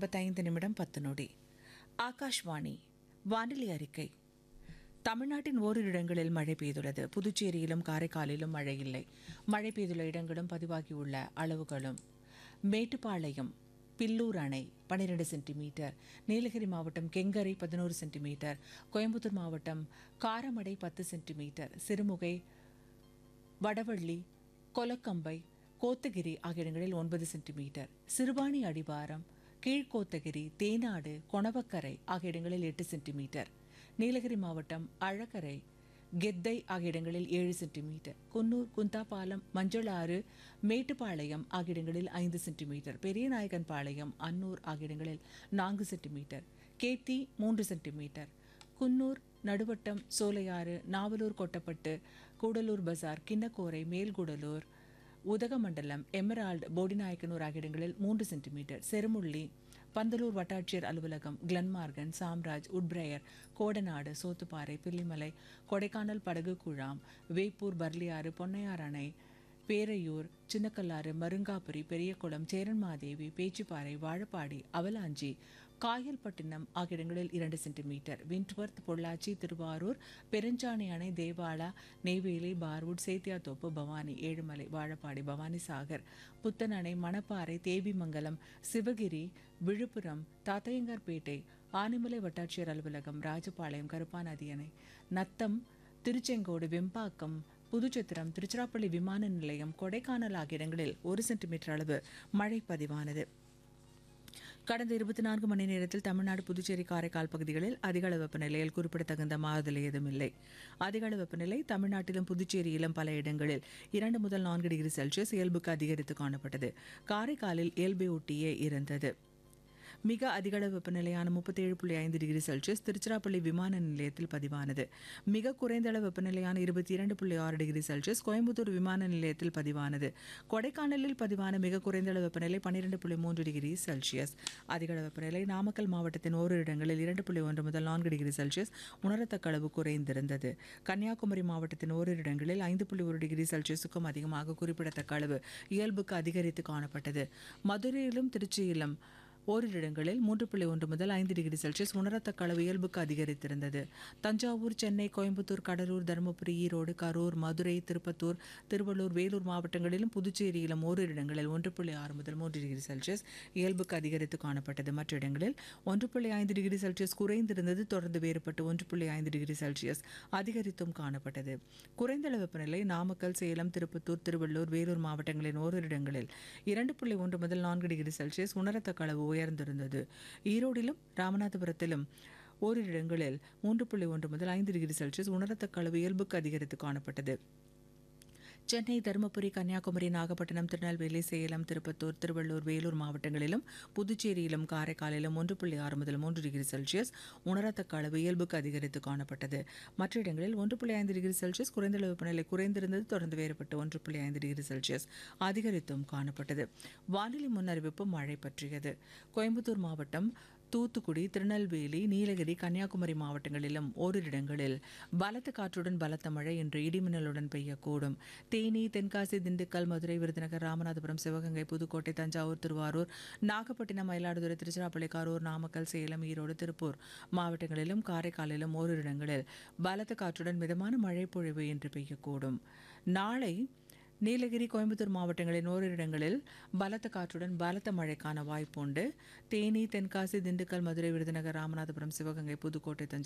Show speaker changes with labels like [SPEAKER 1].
[SPEAKER 1] ஐம்பத்தைந்து நிமிடம் பத்து நொடி ஆகாஷ்வாணி வானிலை அறிக்கை தமிழ்நாட்டின் ஓரிரு இடங்களில் மழை பெய்துள்ளது புதுச்சேரியிலும் காரைக்காலிலும் மழை இல்லை மழை பெய்துள்ள இடங்களும் பதிவாகியுள்ள அளவுகளும் மேட்டுப்பாளையம் பில்லூர் அணை பன்னிரண்டு சென்டிமீட்டர் நீலகிரி மாவட்டம் கெங்கரை பதினோரு சென்டிமீட்டர் கோயம்புத்தூர் மாவட்டம் காரமடை பத்து சென்டிமீட்டர் சிறுமுகை வடவள்ளி கொலக்கம்பை கோத்தகிரி ஆகிய இடங்களில் ஒன்பது சென்டிமீட்டர் சிறுபாணி அடிவாரம் கீழ்கோத்தகிரி தேனாடு கொணவக்கரை ஆகிய இடங்களில் எட்டு சென்டிமீட்டர் நீலகிரி மாவட்டம் அழகரை கெத்தை ஆகிய இடங்களில் ஏழு சென்டிமீட்டர் குன்னூர் குந்தாபாலம் மஞ்சளாறு மேட்டுப்பாளையம் ஆகிய இடங்களில் ஐந்து சென்டிமீட்டர் பெரியநாயகன் பாளையம் அன்னூர் ஆகிய இடங்களில் நான்கு சென்டிமீட்டர் கேத்தி மூன்று சென்டிமீட்டர் குன்னூர் நடுவட்டம் சோலையாறு நாவலூர் கொட்டப்பட்டு கூடலூர் பஜார் கிண்ணக்கோரை மேல்குடலூர் உதகமண்டலம் எமரால்டு போடிநாயக்கனூர் ஆகிய இடங்களில் மூன்று சென்டிமீட்டர் செருமுள்ளி பந்தலூர் வட்டாட்சியர் அலுவலகம் கிளன்மார்கன் சாம்ராஜ் உட்பிரயர் கோடநாடு சோத்துப்பாறை பில்லிமலை கொடைக்கானல் படகு குழாம் வேப்பூர் பர்லியாறு பொன்னையார் அணை பேரையூர் சின்னக்கல்லாறு மருங்காபுரி பெரியகுளம் சேரன்மாதேவி பேச்சுப்பாறை வாழப்பாடி அவலாஞ்சி காயல்பட்டினம் ஆகிய இடங்களில் இரண்டு சென்டிமீட்டர் விண்ட்வர்த் பொள்ளாச்சி திருவாரூர் பெருஞ்சாணி அணை தேவாலா நெய்வேலி பார்வுட் சேத்தியாத்தோப்பு பவானி ஏழுமலை வாழப்பாடி பவானி சாகர் புத்தன் அணை மணப்பாறை தேவிமங்கலம் சிவகிரி விழுப்புரம் தாத்தையங்கார்பேட்டை ஆனிமலை வட்டாட்சியர் அலுவலகம் ராஜபாளையம் கருப்பாநதி அணை நத்தம் திருச்செங்கோடு வெம்பாக்கம் புதுச்சத்திரம் திருச்சிராப்பள்ளி விமான நிலையம் கொடைக்கானல் ஆகிய இடங்களில் ஒரு சென்டிமீட்டர் அளவு மழை பதிவானது கடந்த இருபத்தி நான்கு மணி நேரத்தில் தமிழ்நாடு புதுச்சேரி காரைக்கால் பகுதிகளில் அதிகளவு வெப்பநிலையில் குறிப்பிடத்தகுந்த மாறுதல் ஏதும் இல்லை அதிகளவு வெப்பநிலை தமிழ்நாட்டிலும் புதுச்சேரியிலும் பல இடங்களில் இரண்டு முதல் நான்கு டிகிரி செல்சியஸ் இயல்புக்கு அதிகரித்து காணப்பட்டது காரைக்காலில் இயல்பை ஒட்டியே இருந்தது மிக அதிகளவு வெப்பநிலையான முப்பத்தேழு புள்ளி ஐந்து டிகிரி செல்சியஸ் திருச்சிராப்பள்ளி விமான நிலையத்தில் பதிவானது மிக குறைந்த அளவு வெப்பநிலையான இருபத்தி இரண்டு புள்ளி ஆறு டிகிரி செல்சியஸ் கோயம்புத்தூர் விமான நிலையத்தில் பதிவானது கொடைக்கானலில் பதிவான மிக குறைந்த அளவு வெப்பநிலை பன்னிரெண்டு புள்ளி மூன்று டிகிரி செல்சியஸ் அதிகளவு வெப்பநிலை நாமக்கல் மாவட்டத்தின் ஓரிரு இடங்களில் இரண்டு புள்ளி ஒன்று முதல் நான்கு டிகிரி செல்சியஸ் உணரத்தக்க அளவு குறைந்திருந்தது கன்னியாகுமரி மாவட்டத்தின் ஓரிரு இடங்களில் ஐந்து புள்ளி ஒரு டிகிரி செல்சியஸுக்கும் அதிகமாக குறிப்பிடத்தக்க அளவு இயல்புக்கு அதிகரித்து காணப்பட்டது மதுரையிலும் திருச்சியிலும் ஓரிரு இடங்களில் மூன்று புள்ளி ஒன்று முதல் ஐந்து டிகிரி செல்சியஸ் உணரத்தக்க அளவு இயல்புக்கு அதிகரித்திருந்தது தஞ்சாவூர் சென்னை கோயம்புத்தூர் கடலூர் தருமபுரி ஈரோடு கரூர் மதுரை திருப்பத்தூர் திருவள்ளூர் வேலூர் மாவட்டங்களிலும் புதுச்சேரியிலும் ஓரிரு இடங்களில் ஒன்று புள்ளி ஆறு முதல் மூன்று டிகிரி செல்சியஸ் இயல்புக்கு அதிகரித்து காணப்பட்டது மற்ற இடங்களில் ஒன்று புள்ளி ஐந்து டிகிரி செல்சியஸ் குறைந்திருந்தது தொடர்ந்து வேறுபட்டு ஒன்று புள்ளி ஐந்து டிகிரி செல்சியஸ் அதிகரித்தும் காணப்பட்டது குறைந்த அளவு வெப்பநிலை நாமக்கல் சேலம் திருப்பத்தூர் திருவள்ளூர் வேலூர் மாவட்டங்களின் ஓரிரு இடங்களில் இரண்டு புள்ளி ஒன்று முதல் நான்கு டிகிரி செல்சியஸ் உணரத்தக்க அளவு உயர்ந்திருந்தது ஈரோடிலும் ராமநாதபுரத்திலும் ஓரிரு இடங்களில் மூன்று புள்ளி ஒன்று முதல் ஐந்து டிகிரி செல்சியஸ் உணரத்தக்க அளவு இயல்புக்கு அதிகரித்து காணப்பட்டது சென்னை தருமபுரி கன்னியாகுமரி நாகப்பட்டினம் திருநெல்வேலி சேலம் திருப்பத்தூர் திருவள்ளூர் வேலூர் மாவட்டங்களிலும் புதுச்சேரியிலும் காரைக்காலிலும் ஒன்று புள்ளி ஆறு முதல் மூன்று டிகிரி செல்சியஸ் உணரத்தக்க அளவு இயல்புக்கு அதிகரித்து காணப்பட்டது மற்ற இடங்களில் ஒன்று புள்ளி ஐந்து டிகிரி செல்சியஸ் குறைந்த அளவு வெப்பநிலை குறைந்திருந்தது தொடர்ந்து வேறுபட்டு ஒன்று புள்ளி ஐந்து டிகிரி செல்சியஸ் அதிகரித்தும் காணப்பட்டது வானிலை முன்னறிவிப்பு மழை பற்றியது கோயம்புத்தூர் மாவட்டம் தூத்துக்குடி திருநெல்வேலி நீலகிரி கன்னியாகுமரி மாவட்டங்களிலும் ஓரிரு இடங்களில் பலத்த காற்றுடன் பலத்த மழை இன்று இடிமின்னலுடன் பெய்யக்கூடும் தேனி தென்காசி திண்டுக்கல் மதுரை விருதுநகர் ராமநாதபுரம் சிவகங்கை புதுக்கோட்டை தஞ்சாவூர் திருவாரூர் நாகப்பட்டினம் மயிலாடுதுறை திருச்சிராப்பள்ளி கரூர் நாமக்கல் சேலம் ஈரோடு திருப்பூர் மாவட்டங்களிலும் காரைக்காலிலும் ஓரிரு இடங்களில் பலத்த காற்றுடன் மிதமான மழை பொழிவு இன்று பெய்யக்கூடும் நாளை நீலகிரி கோயம்புத்தூர் மாவட்டங்களின் ஓரிரு இடங்களில் பலத்த காற்றுடன் பலத்த மழைக்கான வாய்ப்புண்டு தேனி தென்காசி திண்டுக்கல் மதுரை விருதுநகர் ராமநாதபுரம் சிவகங்கை புதுக்கோட்டை தஞ்சாவூர்